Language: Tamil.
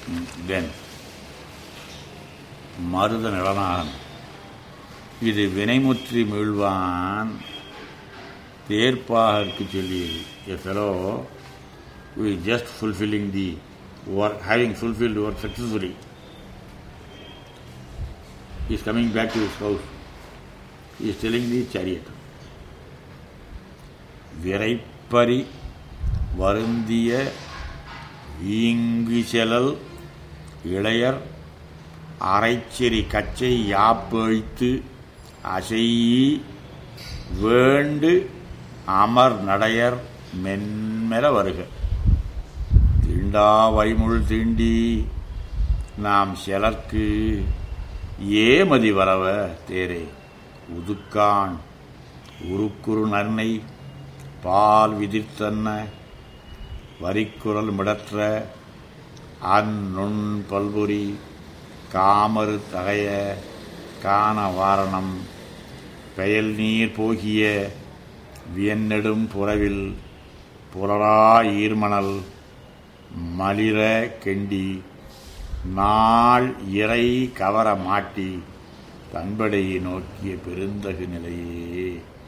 தென் மருத நிலனாகன் இது வினைமுற்றி மீழ்வான் தேர்ப்பாகற்கு சொல்லியது a fellow who is just fulfilling the work, having fulfilled work successfully, he is coming back to his house. He is telling the chariot. விரைப்பறி வருந்திய வீங்கு செலல் இளையர் அரைச்செறி கச்சை யாப்பழித்து அசையி வேண்டு அமர் நடையர் மென்மெல வருக தீண்டா வைமுள் தீண்டி நாம் செலர்க்கு ஏமதி வரவ தேரே உதுக்கான் உருக்குறு நன்னை பால் விதிர்த்தன்ன வரிக்குரல் மிடற்ற அந்நுண் பல்புரி காமரு தகைய காண வாரணம் பெயல் நீர் போகிய வியன்னெடும் புறவில் புலரா ஈர்மணல் மலிர கெண்டி நாள் இறை கவர மாட்டி தன்படையை நோக்கிய பெருந்தகு நிலையே